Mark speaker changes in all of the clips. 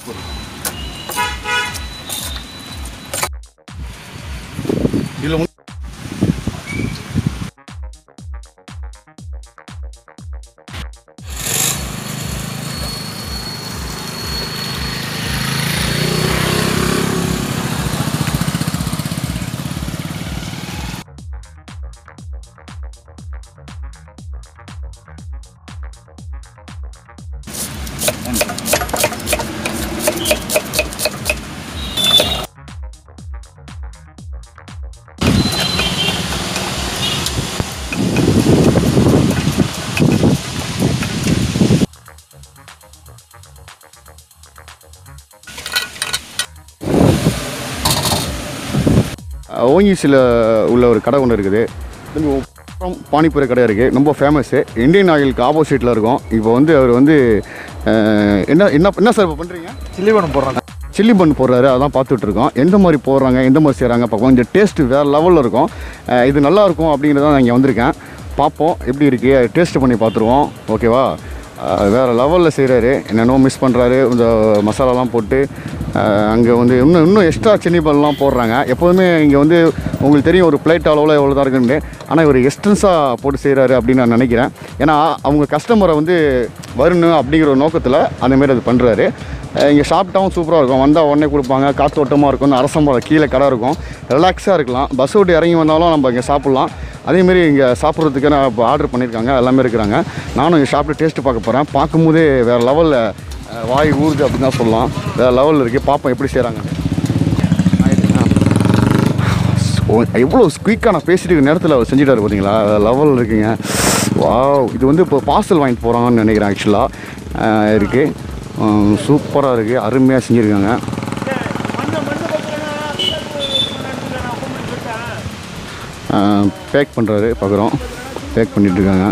Speaker 1: இதில் ஓங்கிசில் உள்ள ஒரு கடை ஒன்று இருக்குது இது அப்புறம் பானிபூரி கடை இருக்குது ரொம்ப ஃபேமஸ்ஸு இந்தியன் ஆயிலுக்கு ஆப்போசிட்டில் இருக்கும் இப்போ வந்து அவர் வந்து அஹ், என்ன என்ன என்ன சார் இப்போ பண்ணுறீங்க
Speaker 2: சில்லி பண்ண போடுறாங்க
Speaker 1: சில்லி பன் போடுறாரு அதான் பார்த்துட்டு இருக்கோம் எந்த மாதிரி போடுறாங்க எந்த மாதிரி செய்கிறாங்க பார்ப்போம் கொஞ்சம் டேஸ்ட்டு வேறு லெவலில் இருக்கும் அஹ், இது நல்லா இருக்கும் அப்படிங்கிறத நான் இங்கே வந்திருக்கேன் பார்ப்போம் எப்படி இருக்குது டேஸ்ட் பண்ணி பார்த்துருவோம் ஓகேவா அஹ், வேறு லெவலில் செய்கிறாரு என்னென்னோ மிஸ் பண்ணுறாரு இந்த மசாலாலாம் போட்டு அங்கே வந்து இன்னும் இன்னும் எக்ஸ்ட்ரா சில்லி பன்லாம் போடுறாங்க எப்போதுமே இங்கே வந்து உங்களுக்கு தெரியும் ஒரு பிளேட் அளவில் எவ்வளோ தான் இருக்குன்னு ஆனால் இவர் எக்ஸ்டென்ஸாக போட்டு செய்கிறாரு அப்படின்னு நான் நினைக்கிறேன் ஏன்னா அவங்க கஸ்டமரை வந்து வரணும் அப்படிங்கிற ஒரு நோக்கத்தில் அந்தமாரி அது பண்ணுறாரு இங்கே சாப்பிட்டாவும் சூப்பராக இருக்கும் வந்தால் உடனே கொடுப்பாங்க காத்தோட்டமாக இருக்கும் இந்த அரசம்பழம் கீழே கடை இருக்கும் ரிலாக்ஸாக இருக்கலாம் பஸ் விட்டு இறங்கி வந்தாலும் நம்ம இங்கே சாப்பிட்லாம் அதேமாரி இங்கே சாப்பிட்றதுக்கு நான் இப்போ ஆர்டர் பண்ணியிருக்காங்க எல்லாமே இருக்கிறாங்க நானும் இங்கே சாப்பிட்டு டேஸ்ட்டு பார்க்க போகிறேன் பார்க்கும்போதே வேறு லெவலில் வாய் ஊறுது அப்படின்னு தான் சொல்லலாம் வேறு லெவலில் இருக்குது பார்ப்போம் எப்படி செய்கிறாங்க எவ்வளோ குயிக்காக நான் பேசிட்டு இருக்க நேரத்தில் அவர் செஞ்சுட்டாரு பார்த்தீங்களா லெவலில் இருக்குங்க வாவ் இது வந்து இப்போ பார்சல் வாங்கிட்டு போகிறாங்கன்னு நினைக்கிறேன் ஆக்சுவலாக இருக்குது சூப்பராக இருக்குது அருமையாக செஞ்சுருக்காங்க பேக் பண்ணுறாரு பார்க்குறோம் பேக் பண்ணிகிட்ருக்காங்க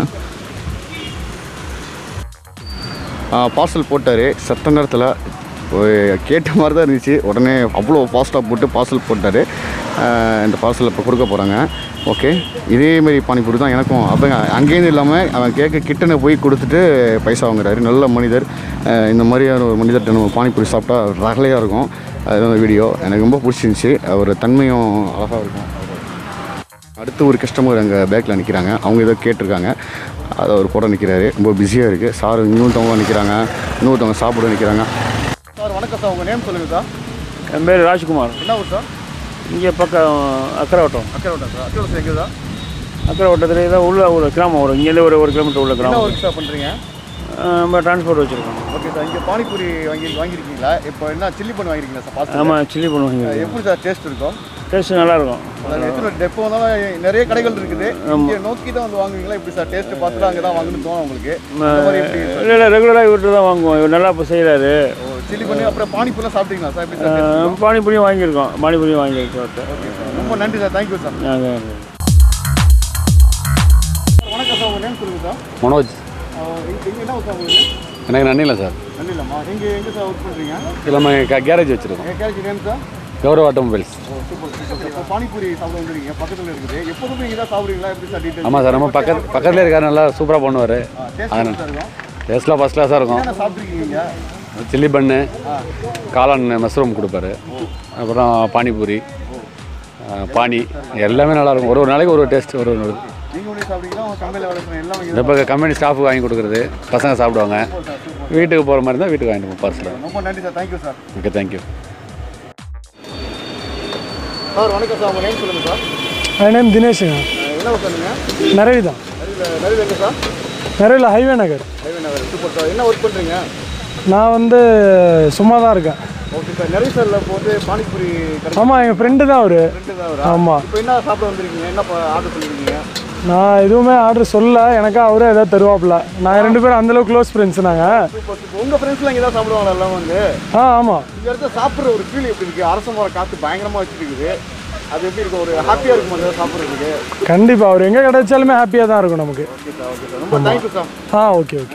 Speaker 1: பார்சல் போட்டார் சத்த நேரத்தில் கேட்ட மாதிரி தான் இருந்துச்சு உடனே அவ்வளோ ஃபாஸ்ட்டாக போட்டு பார்சல் போட்டார் இந்த பார்சல் இப்போ கொடுக்க போகிறாங்க ஓகே இதேமாரி பானிபூரி தான் எனக்கும் அப்போ அங்கேருந்து இல்லாமல் அவன் கேட்க கிட்டனை போய் கொடுத்துட்டு பைசா வாங்குறாரு நல்ல மனிதர் அஹ் இந்த மாதிரியான ஒரு மனிதர்கிட்ட நம்ம பானிபூரி சாப்பிட்டா ரகலையாக இருக்கும் அதுதான் வீடியோ எனக்கு ரொம்ப பிடிச்சிருந்துச்சி அவர் தன்மையும் அழகாக இருக்கும் அடுத்து ஒரு கஸ்டமர் அங்கே பேக்கில் நிற்கிறாங்க அவங்க ஏதோ கேட்டிருக்காங்க அதை அவர் கூட நிற்கிறாரு ரொம்ப பிஸியாக இருக்குது சார் இன்னொருத்தவங்க நிற்கிறாங்க இன்னொருத்தவங்க சாப்பிட நிற்கிறாங்க சார் வணக்கம் சார் உங்கள் நேம் சொல்லுங்கள் சார்
Speaker 2: என் பேர் ராஜ்குமார்
Speaker 1: என்ன ஊர் சார்
Speaker 2: இங்கே பக்கம் அக்கரவட்டம்
Speaker 1: அக்கறை சார் அக்கறை எங்கே சார்
Speaker 2: அக்கரவட்டத்தில் தான் உள்ள ஒரு கிராமம் வரும் இங்கேருந்து ஒரு ஒரு கிலோமீட்டர் உள்ள
Speaker 1: என்ன
Speaker 2: கிராமம்
Speaker 1: ஒர்க் சார் பண்ணுறீங்க
Speaker 2: நம்ம டிரான்ஸ்போர்ட் வச்சுருக்கோம்
Speaker 1: ஓகே சார் இங்கே பானிபூரி வாங்கி வாங்கியிருக்கீங்களா இப்போ என்ன சில்லி பண்ணி வாங்கியிருக்கீங்களா சார் பார்த்து
Speaker 2: ஆமாம் சில்லி பண்ணுவாங்க
Speaker 1: எப்படி சார் டேஸ்ட் இருக்கும்
Speaker 2: டேஸ்ட் நல்லாயிருக்கும்
Speaker 1: அதாவது எத்தனை டெப்போ வந்தாலும் நிறைய கடைகள் இருக்குது இங்கே நோக்கி தான் வந்து வாங்குவீங்களா இப்படி சார் டேஸ்ட் பார்த்துட்டு அங்கே தான் வாங்கணும்னு தோணும் உங்களுக்கு இந்த மாதிரி எப்படி
Speaker 2: இல்லை இல்லை ரெகுலராக இவர்கிட்ட தான் வாங்குவோம் இவர் நல்லா இப்போ செய்கிறாரு
Speaker 1: சில்லி பண்ணி அப்புறம் பானிபூரிலாம் சாப்பிட்டீங்களா சார் எப்படி சார்
Speaker 2: பானிபூரியும் வாங்கியிருக்கோம் பானிபூரியும் வாங்கியிருக்கோம்
Speaker 1: ரொம்ப நன்றி சார் தேங்க்யூ சார்
Speaker 2: நாங்கள்
Speaker 1: வணக்கம் சார் உங்கள் நேம் சொல்லுங்கள் சார்
Speaker 3: மனோஜ்
Speaker 1: இங்கே என்ன ஒர்க் உங்களுக்கு
Speaker 3: எனக்கு நன்னில சார்
Speaker 1: இல்லைம்மா இங்கே எங்கே சார் ஒர்க் பண்ணுறீங்க
Speaker 3: இல்லாமல் கேரேஜ் வச்சுருக்கோம்
Speaker 1: என் garage name sir
Speaker 3: Gaurava automobiles
Speaker 1: ஓ சூப்பர் சூப்பர் இப்போ பானிபூரி சாப்பிட வந்துருக்கீங்க பக்கத்தில் இருக்குது எப்போதுமே இங்கே தான் சாப்பிடுவீங்களா எப்படி சார் டீட்டெயில்
Speaker 3: ஆமாம் சார் நம்ம பக்கத்து பக்கத்துலேயே இருக்காரு நல்லா சூப்பராக பண்ணுவார்
Speaker 1: டேஸ்ட் சார் இருக்கும்
Speaker 3: டேஸ்ட்லாம் ஃபஸ்ட் கிளாஸாக இருக்கும்
Speaker 1: என்ன சாப்பிட்ருக்கீங்க
Speaker 3: சில்லி பன்னு காளான் மஷ்ரூம் கொடுப்பாரு அப்புறம் பானிபூரி ஆ, பானி எல்லாமே நல்லா இருக்கும் ஒரு ஒரு நாளைக்கு ஒரு ஒரு டேஸ்ட் ஒரு ஒரு
Speaker 1: நீங்கள் ஒன்றே சாப்பிடுவீங்களா உங்கள் கம்பெனியில் வேலை செய்யணும் எல்லாம்
Speaker 3: இந்த இப்போ கம்பெனி ஸ்டாஃபுக்கு வாங்கி கொடுக்குறது பசங்க சாப்பிடுவாங்க வீட்டுக்கு போகிற மாதிரி இருந்தால் வீட்டுக்கு வாங்கிட்டு பார்சல்
Speaker 1: ரொம்ப நன்றி sir thank you sir
Speaker 3: okay thank you
Speaker 1: sir வணக்கம் சார் உங்கள் நேம் சொல்லுங்கள் சார்
Speaker 4: என் நேம் தினேஷுங்க
Speaker 1: என்ன ஒர்க் பண்ணுங்க
Speaker 4: நரவி தான்
Speaker 1: நிறைய நிறைய எங்கே சார்
Speaker 4: நரவியில் highway Nagar
Speaker 1: highway Nagar super sir என்ன ஒர்க் பண்ணுறீங்க
Speaker 4: நான் வந்து சும்மா தான் இருக்கேன்
Speaker 1: ஓகே சார் நிறைய சார் இப்போ வந்து பானிபூரி கடை
Speaker 4: ஆமாம் எங்கள் ஃப்ரெண்டு தான் அவர்
Speaker 1: ரெண்டு தான் வரா
Speaker 4: ஆமாம்
Speaker 1: இப்போ என்ன சாப்பிட வந்திருக்கீங்க என்ன ஆர்டர் பண்ணிருக்கீங்க
Speaker 4: நான் எதுவுமே ஆர்டர் சொல்லல எனக்கு அவரே ஏதாவது தருவாப்புல நாங்கள் ரெண்டு பேரும் அந்தளவுக்கு க்ளோஸ் ஃப்ரெண்ட்ஸ் நாங்கள்
Speaker 1: சூப்பர் சூப்பர் உங்கள் ஃப்ரெண்ட்ஸ்லாம் இங்கே தான் சாப்பிடுவாங்களா எல்லாம் வந்து
Speaker 4: ஆ ஆமாம்
Speaker 1: இந்த இடத்துல சாப்பிட்ற ஒரு ஃபீல் எப்படி இருக்குது அரச மரம் காற்று பயங்கரமாக வச்சுருக்குது அது எப்படி இருக்கும் ஒரு ஹாப்பியாக இருக்கும் அந்த சாப்பிட்றதுக்கு
Speaker 4: கண்டிப்பாக அவர் எங்கே கிடைச்சாலுமே ஹாப்பியாக தான் இருக்கும் நமக்கு
Speaker 1: ஓகே சார் ஓகே சார் ரொம்ப தேங்க்யூ சார்
Speaker 4: ஆ ஓகே ஓகே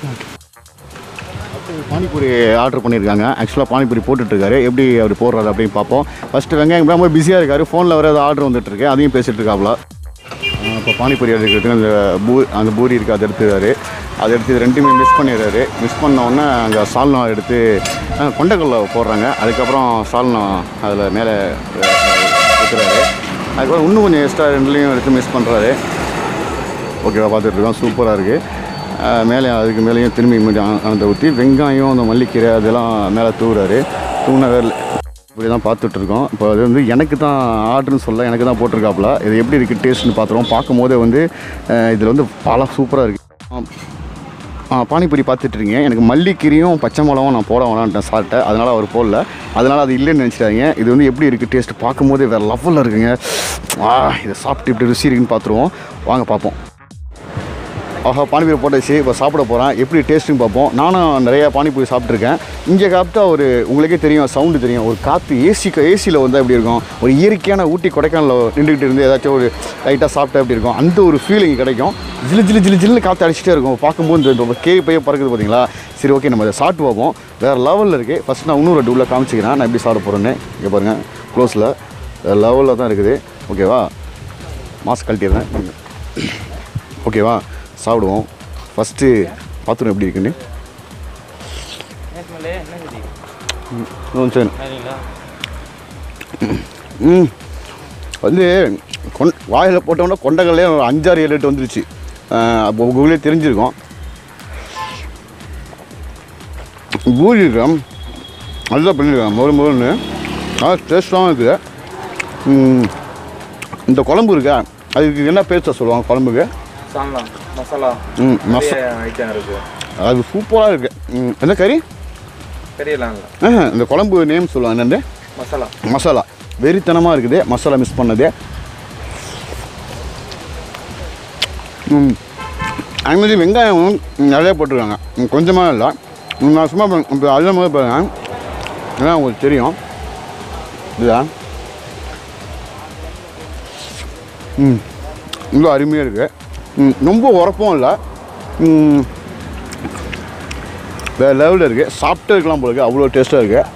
Speaker 1: பானிபூரி ஆர்டர் பண்ணியிருக்காங்க ஆக்சுவலாக பானிபூரி போட்டுட்ருக்காரு எப்படி அவர் போடுறாரு அப்படின்னு பார்ப்போம் ஃபஸ்ட்டு வெங்காயம் ரொம்ப பிஸியாக இருக்காரு ஃபோனில் வர ஆர்டர் வந்துட்டுருக்கு அதையும் பேசிகிட்டு இருக்காப்புல இப்போ பானிபூரி எடுக்கிறதுக்கு அந்த பூ அந்த பூரி இருக்குது அதை எடுத்துக்காரு அதை எடுத்து இது ரெண்டுமே மிஸ் பண்ணிடுறாரு மிஸ் பண்ண உடனே அங்கே சால்னா எடுத்து அஹ், கொண்டைக்கல்ல போடுறாங்க அதுக்கப்புறம் சால்னா அதில் மேலே ஊற்றுறாரு அதுக்கப்புறம் இன்னும் கொஞ்சம் எக்ஸ்ட்ரா ரெண்டுலேயும் எடுத்து மிஸ் பண்ணுறாரு ஓகேவா பார்த்துட்டு இருக்கோம் சூப்பராக இருக்குது மேலே அதுக்கு மேலேயும் திரும்பி மீதி அந்த ஊற்றி வெங்காயம் அந்த மல்லிக்கீரை அதெல்லாம் மேலே தூவுறாரு தூண இப்படி தான் பார்த்துட்ருக்கோம் இப்போ அது வந்து எனக்கு தான் ஆர்டர்னு சொல்ல எனக்கு தான் போட்டிருக்காப்புல இது எப்படி இருக்குது டேஸ்ட்னு பார்த்துருவோம் பார்க்கும் போதே வந்து இதில் வந்து பல சூப்பராக இருக்குது ஆ பானிபூரி பார்த்துட்டு இருக்கீங்க எனக்கு மல்லிக்கீரியும் பச்சை மிளகாவும் நான் போட வேணான்ட்டேன் சாப்பிட்டேன் அதனால் அவர் போடல அதனால் அது இல்லைன்னு நினச்சிட்டாங்க இது வந்து எப்படி இருக்குது டேஸ்ட் பார்க்கும்போது வேறு லெவலில் இருக்குங்க ஆ இதை சாப்பிட்டு இப்படி ருசி இருக்குன்னு பார்த்துருவோம் வாங்க பார்ப்போம் ஆஹா பானிபூரி போட்டாச்சு இப்போ சாப்பிட போகிறேன் எப்படி டேஸ்ட்டுன்னு பார்ப்போம் நானும் நிறையா பானிபூரி சாப்பிட்ருக்கேன் இங்கே சாப்பிட்டா ஒரு உங்களுக்கே தெரியும் சவுண்டு தெரியும் ஒரு காற்று ஏசி ஏசியில் வந்தால் எப்படி இருக்கும் ஒரு இயற்கையான ஊட்டி கொடைக்கானலில் நின்றுக்கிட்டு இருந்து ஏதாச்சும் ஒரு லைட்டாக சாப்பிட்டா எப்படி இருக்கும் அந்த ஒரு ஃபீலிங் கிடைக்கும் ஜிலு ஜிலு ஜிலு ஜில்னு காற்று அடிச்சிட்டே இருக்கும் பார்க்கும்போது இந்த கே பைய பறக்குது பார்த்தீங்களா சரி ஓகே நம்ம அதை சாப்பிட்டு பார்ப்போம் வேறு லெவலில் இருக்குது ஃபஸ்ட் நான் இன்னொரு ரெண்டு உள்ள காமிச்சிக்கிறேன் நான் எப்படி சாப்பிட போகிறேன்னு இங்கே பாருங்கள் க்ளோஸில் வேறு லெவலில் தான் இருக்குது ஓகேவா மாஸ்க் கழட்டிடுறேன் ஓகேவா சாப்பிடுவோம் ஃபஸ்ட்டு பாத்ரூம் எப்படி இருக்குன்னு ம் சரி ம் வந்து கொண் வாயில் போட்டோம்னா கொண்டகல்லே ஒரு அஞ்சாறு ஏழு எட்டு வந்துருச்சு அப்போ உங்களே தெரிஞ்சிருக்கும் பூரி இருக்கேன் அதுதான் பண்ணியிருக்கேன் முதல் முதல்னு நல்லா டேஸ்ட்டாகவும் இருக்குது ம், இந்த குழம்பு இருக்கா அதுக்கு என்ன பேர் சொல்லுவாங்க குழம்புக்கு
Speaker 2: சால்னா மசாலா
Speaker 1: ம் மசா
Speaker 2: ஐட்டம் இருக்கு
Speaker 1: அது சூப்பராக இருக்குது ம் என்ன கறி
Speaker 2: கறியெல்லாம் இல்லை
Speaker 1: ஆஹா, இந்த குழம்பு நேம் சொல்லுவாங்க என்னண்டு
Speaker 2: மசாலா
Speaker 1: மசாலா வெறித்தனமாக இருக்குது மசாலா மிஸ் பண்ணது ம் அது மாதிரி வெங்காயம் நிறைய போட்டிருக்காங்க ம், கொஞ்சமாக இல்லை ம், நான் சும்மா ப- இப்போ அதில் முதல் பாருங்க அதான் உங்களுக்கு தெரியும் இதுதான் ம் இவ்வளோ அருமையாக இருக்குது ம் ரொம்ப உரப்பும் இல்லை ம் வேறு லெவலில் இருக்குது சாப்பிட்டே இருக்கலாம் போல இருக்குது அவ்வளோ டேஸ்ட்டாக இருக்குது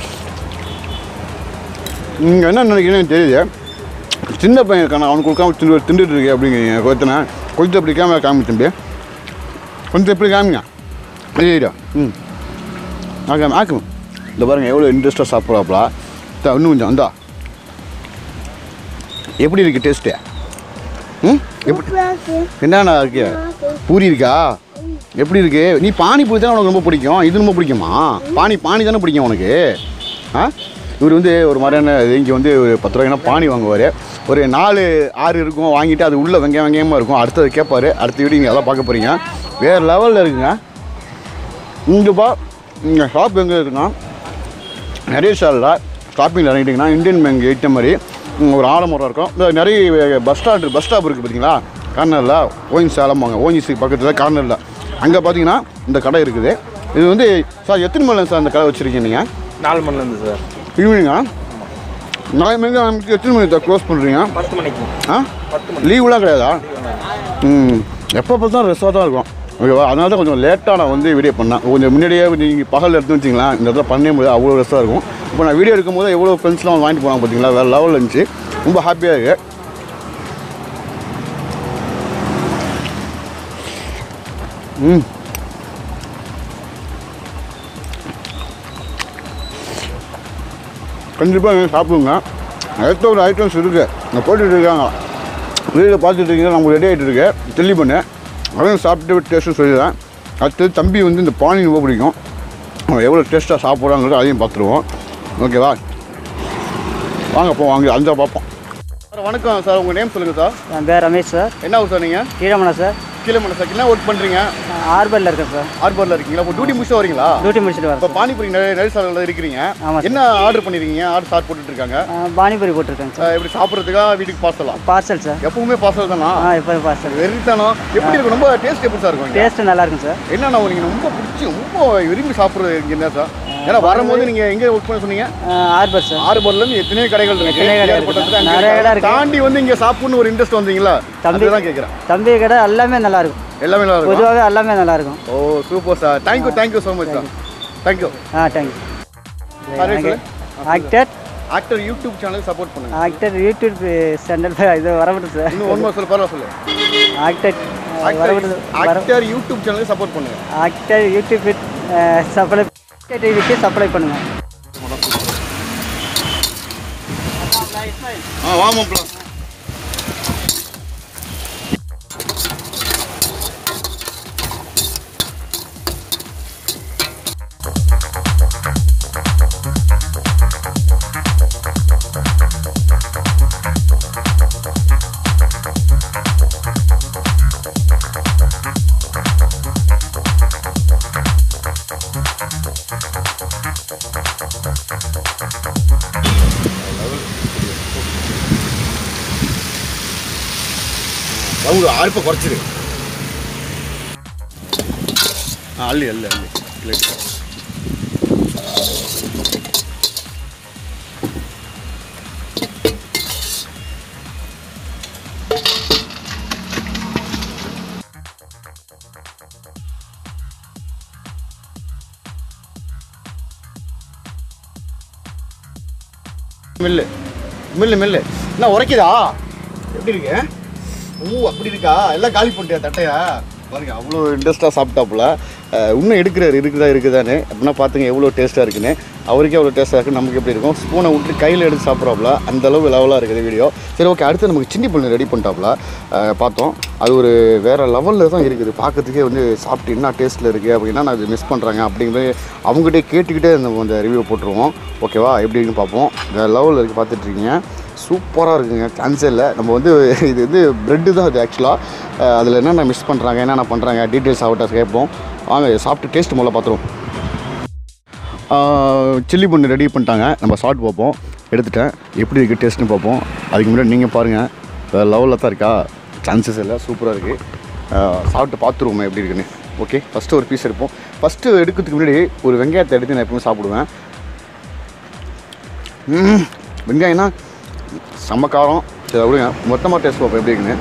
Speaker 1: நீங்கள் என்ன நினைக்கிறீங்கன்னு தெரியுது சின்ன பையன் இருக்கான அவனுக்கு கொடுக்காம திண்டு திண்டுட்டு இருக்கே அப்படிங்கிறீங்க கொத்தனை கொஞ்சம் இப்படி கேமரா காமி தம்பி கொஞ்சம் இப்படி காமிங்க ஐயா ம் ஆக்கம் ஆக்கும் இந்த பாருங்க எவ்வளோ இன்ட்ரெஸ்ட்டாக சாப்பிட்றாப்புலா தா இன்னும் கொஞ்சம் இந்தா எப்படி இருக்கு டேஸ்ட்டு ம் எப்படி என்னண்ணா இருக்கு பூரி இருக்கா எப்படி இருக்கு நீ பானி பூரி தானே உனக்கு ரொம்ப பிடிக்கும் இது ரொம்ப பிடிக்குமா பானி பானி தானே பிடிக்கும் உனக்கு ஆ இவர் வந்து ஒரு மாதிரியான இங்கே வந்து ஒரு பத்து ரூபாய்க்குனா பானி வாங்குவார் ஒரு நாலு ஆறு இருக்கும் வாங்கிட்டு அது உள்ள வெங்காயம் வெங்காயமாக இருக்கும் அடுத்தது கேட்பாரு அடுத்த வீடு நீங்கள் அதெல்லாம் பார்க்க போகிறீங்க வேறு லெவலில் இருக்குங்க இங்கேப்பா இங்கே ஷாப் எங்கே இருக்குன்னா நிறைய ஷாலில் ஷாப்பிங்கில் இறங்கிட்டிங்கன்னா இந்தியன் பேங்க் எயிட்ட மாதிரி ம், ஒரு ஆலமரம் இருக்கும் இந்த நிறைய பஸ் ஸ்டாண்ட் பஸ் ஸ்டாப் இருக்குது பார்த்தீங்களா கார்னரில் ஓயின் சேலம்பாங்க ஓயின்சி பக்கத்தில் கார்னரில் அங்கே பார்த்தீங்கன்னா இந்த கடை இருக்குது இது வந்து சார் எத்தனை மணி சார் அந்த கடை வச்சுருக்கீங்க நீங்கள்
Speaker 2: நாலு மணிலேருந்து சார்
Speaker 1: ஈவினிங்கா நாலு மணிக்கு ஆரம்பிச்சு எத்தனை மணிக்கு க்ளோஸ் பண்ணுறீங்க
Speaker 2: பத்து மணிக்கு
Speaker 1: ஆ லீவுலாம் கிடையாதா ம் எப்போ பார்த்தா ரெஸ்டாக தான் இருக்கும் ஓகேவா அதனால தான் கொஞ்சம் லேட்டாக நான் வந்து வீடியோ பண்ணேன் கொஞ்சம் முன்னாடியே நீங்கள் பகல் எடுத்து வச்சிங்களேன் இந்த இடத்துல பண்ணே முடியாது அவ்வளோ ரெஸ்ட்டாக இருக்கும் இப்போ நான் வீடியோ எடுக்கும்போது எவ்வளோ ஃப்ரெண்ட்ஸ்லாம் வந்து வாங்கிட்டு போனாங்க பார்த்தீங்களா வேறு லெவலில் இருந்துச்சு ரொம்ப ஹாப்பியாக இருக்கு ம் கண்டிப்பாக நீங்கள் சாப்பிடுங்க அடுத்த ஒரு ஐட்டம்ஸ் இருக்குது நான் போட்டுட்டு இருக்காங்க வீடியோ பார்த்துட்டு இருக்கீங்க நம்ம ரெடி ஆகிட்டு இருக்கு தெளி பண்ணு அதையும் சாப்பிட்டு டேஸ்ட்டு சொல்லிடுறேன் அடுத்தது தம்பி வந்து இந்த பானி ரொம்ப பிடிக்கும் அவன் எவ்வளோ டேஸ்ட்டாக சாப்பிட்றாங்கிறது அதையும் பார்த்துருவோம் ஓகேவா வாங்க போ வாங்க அந்த பார்ப்போம் சார் வணக்கம் சார் உங்கள் நேம் சொல்லுங்கள் சார்
Speaker 5: என் பேர் ரமேஷ் சார்
Speaker 1: என்ன ஊர் சார் நீங்கள்
Speaker 5: கீழமலை சார்
Speaker 1: கீழே மணி சார் என்ன ஒர்க் பண்ணுறீங்க
Speaker 5: ஆர்பரில் இருக்கேன் சார்
Speaker 1: ஆர்பரில் இருக்கீங்களா இப்போ டியூட்டி முடிச்சு வரீங்களா
Speaker 5: டியூட்டி முடிச்சுட்டு வரேன்
Speaker 1: இப்போ பானிபூரி நிறைய நிறைய சாலையில் இருக்கிறீங்க
Speaker 5: ஆமாம் சார்.
Speaker 1: என்ன ஆர்டர் பண்ணியிருக்கீங்க ஆர்டர் சார் போட்டுட்டு இருக்காங்க
Speaker 5: ஆ, பானிபூரி போட்டிருக்கேன் சார்
Speaker 1: அஹ் இப்படி சாப்பிட்றதுக்கா வீட்டுக்கு பார்சலாம்
Speaker 5: பார்சல் சார்
Speaker 1: எப்பவுமே பார்சல் தானா
Speaker 5: ஆ இப்போ பார்சல்
Speaker 1: வெறித்தனம் எப்படி இருக்கும் ரொம்ப டேஸ்ட் எப்படி சார் இருக்கும் இங்க?
Speaker 5: டேஸ்ட்டு நல்லா இருக்கும் சார்
Speaker 1: என்னண்ணா நீங்கள் ரொம்ப பிடிச்சி ரொம்ப விரும்பி சாப்பிட்றது இங்கே என்ன சார் ஏன்னா வரும்போது நீங்கள் எங்கே ஒர்க் பண்ண சொன்னீங்க
Speaker 5: ஆ, ஆர்பர் சார்
Speaker 1: ஆறுபர்லேருந்து எத்தனையோ கடைகள் இருக்கு
Speaker 5: எத்தனையோ கடை இருக்கு.
Speaker 1: ஏற்பட்டதுல அங்க
Speaker 5: நிறைய கடை இருக்கு.
Speaker 1: தாண்டி வந்து இங்கே சாப்பிடணும் ஒரு இன்ட்ரெஸ்ட் வந்தீங்களா
Speaker 5: தம்பி
Speaker 1: அதுதான் கேட்குறேன்
Speaker 5: தம்பி கடை எல்லாமே நல்லா இருக்கும்
Speaker 1: எல்லாமே நல்லா இருக்கும்
Speaker 5: பொதுவாகவே எல்லாமே நல்லா இருக்கும்
Speaker 1: ஓ super sir thank you thank you so much sir thank you
Speaker 5: ஆ தேங்க்யூ
Speaker 1: சார் சொல்லு
Speaker 5: actor
Speaker 1: actor YouTube channel support பண்ணுங்க
Speaker 5: ஆக்டர் யூடியூப் சேனல் இது வரமாட்டேன் சார்
Speaker 1: இன்னும் ஒன் மாதம் சொல்லு பரவாயில்ல சொல்லு
Speaker 5: ஆக்டர் வரவில்லை
Speaker 1: ஆக்டர் யூடியூப் சேனலுக்கு சப்போர்ட் பண்ணுங்க
Speaker 5: ஆக்டர் யூடியூப் சப்ளை டிவிக்கு சப்ளை பண்ணுங்கள்
Speaker 1: ஆ வா மாப்பிள ஒரு அறுப்பை குறைச்சிரு ஆ, அள்ளி அள்ளி அள்ளி பிளேட் மில்லு மில்லு மில்லு என்ன உரைக்குதா எப்படி இருக்கு ஊ அப்படி இருக்கா எல்லாம் காலி பண்ணிட்டியா தட்டையா பாருங்க அவ்வளோ இன்ட்ரெஸ்ட்டாக சாப்பிட்டாப்புல அஹ், இன்னும் எடுக்கிறாரு இருக்குதா இருக்குதான்னு அப்படின்னா பார்த்துங்க எவ்வளோ டேஸ்ட்டாக இருக்குன்னு அவருக்கே எவ்வளோ டேஸ்ட்டாக இருக்குது நமக்கு எப்படி இருக்கும் ஸ்பூனை விட்டு கையில் எடுத்து சாப்பிட்றாப்புல அந்த அளவு லெவலாக இருக்குது வீடியோ சரி ஓகே அடுத்து நமக்கு சின்னி பண்ணி ரெடி பண்ணிட்டாப்புல அஹ், பார்த்தோம் அது ஒரு வேறு லெவலில் தான் இருக்குது பார்க்கறதுக்கே வந்து சாப்பிட்டு என்ன டேஸ்ட்டில் இருக்குது அப்படின்னா நான் அது மிஸ் பண்ணுறாங்க அப்படிங்கிறது அவங்ககிட்டயே கேட்டுக்கிட்டே அந்த அந்த ரிவ்யூ போட்டுருவோம் ஓகேவா எப்படின்னு பார்ப்போம் வேறு லெவலில் இருக்குது பார்த்துட்ருக்கீங்க சூப்பராக இருக்குங்க கேன்சரில் நம்ம வந்து இது வந்து ப்ரெட்டு தான் அது ஆக்சுவலாக அதில் என்னென்ன மிஸ் பண்ணுறாங்க என்னென்ன பண்ணுறாங்க டீட்டெயில்ஸ் அவர்கிட்ட கேட்போம் வாங்க இதை சாப்பிட்டு டேஸ்ட் முதல்ல பார்த்துருவோம் சில்லி பண்ணு ரெடி பண்ணிட்டாங்க நம்ம சால்ட் பார்ப்போம் எடுத்துட்டேன் எப்படி இருக்குது டேஸ்ட்னு பார்ப்போம் அதுக்கு முன்னாடி நீங்கள் பாருங்கள் வேறு லெவலில் தான் இருக்கா சான்சஸ் இல்லை சூப்பராக இருக்குது சாப்பிட்டு பார்த்துருவோமே எப்படி இருக்குன்னு ஓகே ஃபஸ்ட்டு ஒரு பீஸ் எடுப்போம் ஃபஸ்ட்டு எடுக்கிறதுக்கு முன்னாடி ஒரு வெங்காயத்தை எடுத்து நான் எப்பவுமே சாப்பிடுவேன் ம், வெங்காயம்னா செம்ம காரம் சரி அதை விடுங்க மொத்தமாக டேஸ்ட் பார்ப்போம் எப்படி இருக்குன்னு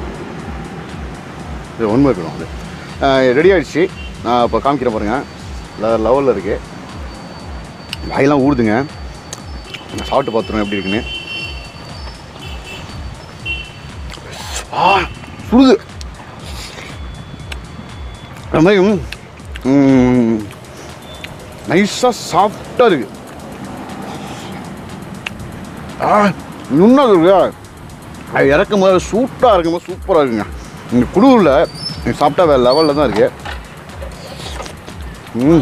Speaker 1: இது உண்மை இருக்கணும் அது ரெடி ஆகிடுச்சு நான் இப்போ காமிக்கிறேன் பாருங்கள் லெவலில் இருக்குது வாயெல்லாம் ஊடுதுங்க நான் சாப்பிட்டு பார்த்துருவேன் எப்படி இருக்குன்னு ஆ சுடுது அது மாதிரி நைஸாக சாஃப்டாக இருக்குது ஆ இன்னும் இருக்கு அது இறக்கும் போது சூட்டாக இருக்கும்போது சூப்பராக இருக்குங்க இந்த குழுவில் சாப்பிட்டா வேறு லெவலில் தான் இருக்கு ம்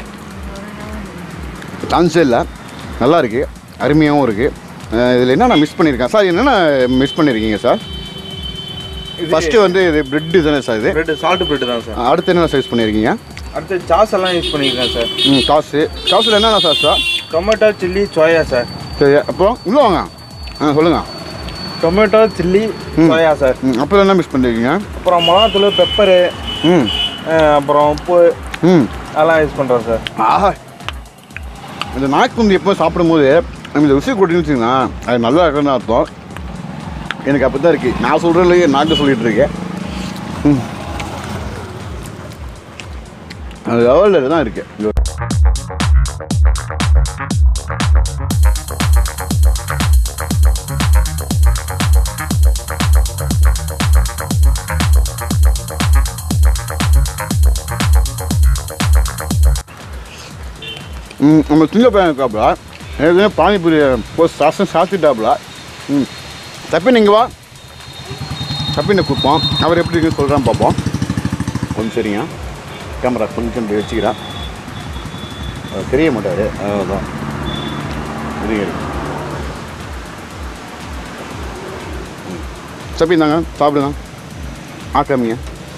Speaker 1: சான்ஸே இல்லை நல்லா இருக்கு அருமையாகவும் இருக்குது இதில் என்ன நான் மிஸ் பண்ணியிருக்கேன் சார் என்னென்ன மிஸ் பண்ணியிருக்கீங்க சார் ஃபஸ்ட்டு வந்து இது பிரெட்டு தானே சார் இது
Speaker 6: பிரெட் சால்ட் பிரெட் தான் சார்
Speaker 1: அடுத்து என்னென்ன சைஸ் பண்ணியிருக்கீங்க
Speaker 6: அடுத்து சாஸ் எல்லாம் யூஸ் பண்ணியிருக்கேன் சார்
Speaker 1: ம் காசு காசில் என்னென்ன sir sir
Speaker 6: tomato chilli soya sir
Speaker 1: சரி அப்புறம் உள்ளே வாங்க ஆ சொல்லுங்கள்
Speaker 6: டொமேட்டோ சில்லி சோயா சார்
Speaker 1: ம் அப்புறம் என்ன மிஸ் பண்ணியிருக்கீங்க
Speaker 6: அப்புறம் மிளகாத்தூள் பெப்பரு
Speaker 1: ம்
Speaker 6: அப்புறம் உப்பு
Speaker 1: ம்
Speaker 6: அதெல்லாம் யூஸ் பண்ணுறோம் சார்
Speaker 1: ஆஹா இந்த நாய்க்குந்தி எப்போ சாப்பிடும்போது நம்ம இந்த ருசி கொட்டின்னு வச்சுங்கன்னா அது நல்லா இருக்குன்னு அர்த்தம் எனக்கு அப்படி தான் இருக்குது நான் சொல்கிறதுலையே நாக்கு சொல்லிட்டு இருக்கேன் ம். அது லெவலில் தான் இருக்கு இங்க ம் நம்ம சின்ன பையன் இருக்காப்புல ஏற்கனவே பானிபூரி போய் சாசம் சாத்திட்டாப்புல ம் தப்பி நீங்கள் வா தப்பினை கொடுப்போம் அவர் எப்படி இருக்குன்னு சொல்கிறான்னு பார்ப்போம் கொஞ்சம் சரிங்க கேமரா கொஞ்சம் இப்படி வச்சுக்கிறேன் அவர் தெரிய மாட்டார் அதான் இருங்க இருங்க. ம். தப்பி இந்தாங்க சாப்பிடுங்க ஆக்காமிங்க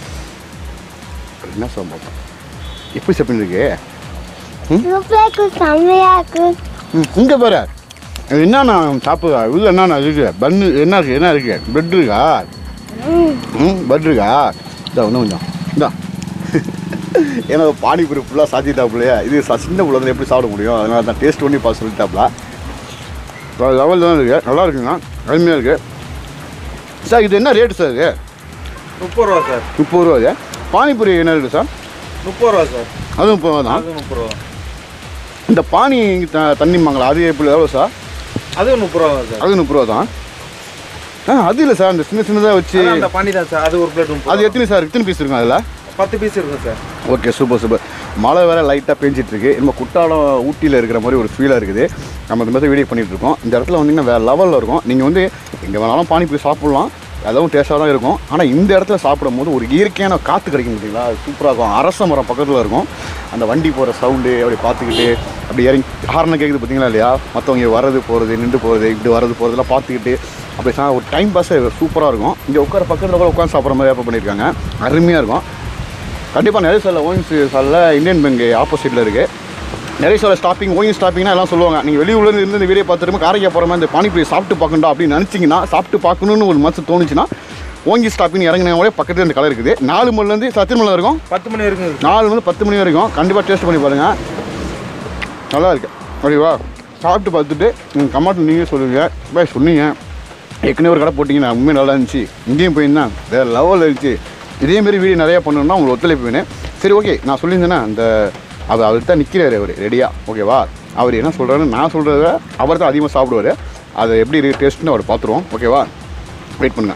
Speaker 1: என்ன சொல்ல பார்ப்போம் எப்படி சப்பின்னு இருக்கு
Speaker 7: சூப்பரா இருக்கு செம்மையா இருக்கு
Speaker 1: ம் இங்கே பாரு இது என்னண்ணா சாப்பிடுதா உள்ள என்னண்ணா இருக்கு பன்னு என்ன இருக்கு என்ன இருக்கு பிரெட் இருக்கா ம் பிரெட் இருக்கா இதா இன்னும் கொஞ்சம் இந்தா ஏன்னா பானிபூரி ஃபுல்லாக சாத்திட்டாப்புலையா இது ச- சின்ன பிள்ளைங்க எப்படி சாப்பிட முடியும் அதனால தான் டேஸ்ட் பண்ணி பார்த்து சொல்லிட்டாப்ல லெவல் தான் இருக்குது நல்லா இருக்குங்க அருமையாக இருக்குது சார் இது என்ன ரேட்டு சார் இது
Speaker 6: முப்பது ரூபா சார்
Speaker 1: முப்பது ரூபா இது பானிபூரி என்ன இருக்குது சார்
Speaker 6: முப்பது ரூபா சார்
Speaker 1: அதுவும் முப்பது ரூபா தான்
Speaker 6: அது முப்பது ரூபா
Speaker 1: இந்த பானி த தண்ணிம்பாங்களா அது எப்படி எவ்வளோ சார்
Speaker 6: அதுவும் முப்பது ரூபா தான் சார்
Speaker 1: அது முப்பது ரூபா தான் ஆ அது இல்லை சார் அந்த சின்ன சின்னதாக வச்சு
Speaker 6: அதான் அந்த பானி தான் சார் அது ஒரு பிளேட் முப்பது
Speaker 1: அது எத்தனை சார் எத்தனை பீஸ் இருக்கும் அதில்
Speaker 6: பத்து பீஸ் இருக்கும் சார்
Speaker 1: ஓகே சூப்பர் சூப்பர் மழை வேற லைட்டாக பேஞ்சிட்டு இருக்கு நம்ம குட்டாலம் ஊட்டியில் இருக்கிற மாதிரி ஒரு ஃபீலாக இருக்குது நம்ம இந்த மாதிரி வீடியோ பண்ணிட்டு இருக்கோம் இந்த இடத்துல வந்தீங்கன்னா வேறு லெவலில் இருக்கும் நீங்கள் வந்து எங்கே வேணாலும் பானிபூரி சாப்பிட்லாம் அதுவும் டேஸ்ட்டாக தான் இருக்கும் ஆனால் இந்த இடத்துல சாப்பிடும் போது ஒரு இயற்கையான காற்று கிடைக்கும் பார்த்தீங்களா அது சூப்பராக இருக்கும் அரச மரம் பக்கத்தில் இருக்கும் அந்த வண்டி போகிற சவுண்டு அப்படி பார்த்துக்கிட்டு அப்படி இறங்கி ஹார்னை கேட்குது பார்த்தீங்களா இல்லையா மற்றவங்க வர்றது போகிறது நின்று போகிறது இப்படி வர்றது போகிறதெல்லாம் பார்த்துக்கிட்டு அப்படி சா ஒரு டைம் பாஸ் சூப்பராக இருக்கும் இங்கே உட்கார பக்கத்தில் கூட உட்காந்து சாப்பிட்ற மாதிரி ஏற்பாடு பண்ணியிருக்காங்க அருமையாக இருக்கும் கண்டிப்பாக நிறைய சாலில் ஓயின்ஸ் சாலில் இந்தியன் பேங்க் ஆப்போசிட்டில் இருக்குது நிறைய சாலில் ஸ்டாப்பிங் ஓயின் ஸ்டாப்பிங்னா எல்லாம் சொல்லுவாங்க நீங்கள் வெளியூர்லேருந்து இருந்து இந்த வீடியோ பார்த்துட்டு காரைக்காய் போகிற மாதிரி இந்த பானிபூரி சாப்பிட்டு பார்க்கணும் அப்படின்னு நினச்சிங்கன்னா சாப்பிட்டு பார்க்கணுன்னு ஒரு மனசு தோணுச்சுன்னா ஓங்கி ஸ்டாப்பிங் இறங்கினாலே பக்கத்தில் இந்த கடை இருக்குது நாலு மணிலேருந்து சத்திர மணி இருக்கும்
Speaker 6: பத்து மணி இருக்குங்க
Speaker 1: நாலு மணி பத்து மணி வரைக்கும் கண்டிப்பாக டேஸ்ட் பண்ணி பாருங்கள் நல்லா இருக்கு ஓகேவா சாப்பிட்டு பார்த்துட்டு நீங்கள் கமாட்டு நீங்கள் சொல்லுங்கள் பாய் சொன்னீங்க ஏற்கனவே ஒரு கடை போட்டிங்கன்னா உண்மையாக நல்லா இருந்துச்சு இங்கேயும் போயிருந்தேன் வேறு லெவலில் இருந்துச்சு இதேமாரி வீடியோ நிறையா பண்ணணும்னா உங்களுக்கு ஒத்துழைப்பு வேணும் சரி ஓகே நான் சொல்லியிருந்தேன்னா அந்த அவர் அவர் தான் நிற்கிறாரு அவர் ரெடியாக ஓகேவா அவர் என்ன சொல்கிறாருன்னு நான் சொல்கிறத அவர் தான் அதிகமாக சாப்பிடுவார் அதை எப்படி இருக்கு டேஸ்ட்னு அவர் பார்த்துருவோம் ஓகேவா வெயிட் பண்ணுங்கள்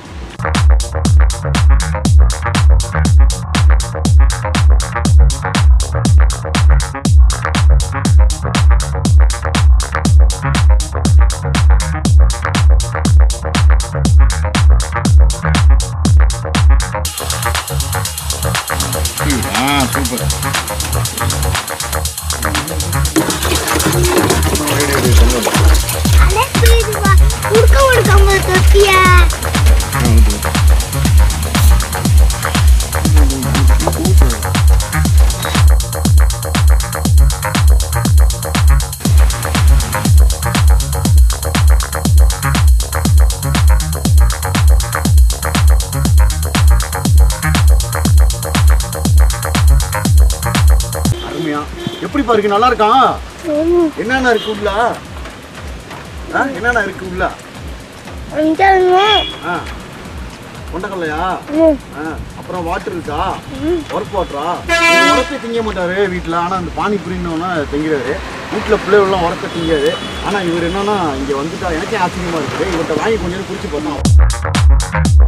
Speaker 1: ஆ சூப்பர்
Speaker 7: அலே ப்ளீஸ் வா உடுக்க உடுக்காம தொட்டியா
Speaker 1: அருமையா எப்படிப்பா இருக்கு நல்லா இருக்கான் என்னென்ன இருக்கு உள்ள ஆ என்னென்ன இருக்கு உள்ள
Speaker 7: அந்தாங்க
Speaker 1: ஆ கொண்டக்கல்லையா ஆ அப்புறம் வாட்டர் இருக்கா ஒர்க் வாட்டரா உரத்தை திங்க மாட்டாரு வீட்டில் ஆனால் அந்த பானிபுரின்னு திங்கிறாரு வீட்டில் பிள்ளைகள்லாம் உரத்தை திங்காது ஆனால் இவர் என்னன்னா இங்கே வந்துட்டா எனக்கே ஆச்சரியமா இருக்குது இவர்கிட்ட வாங்கி கொஞ்சம் நேரம் குடிச்சு பார்த்தோம்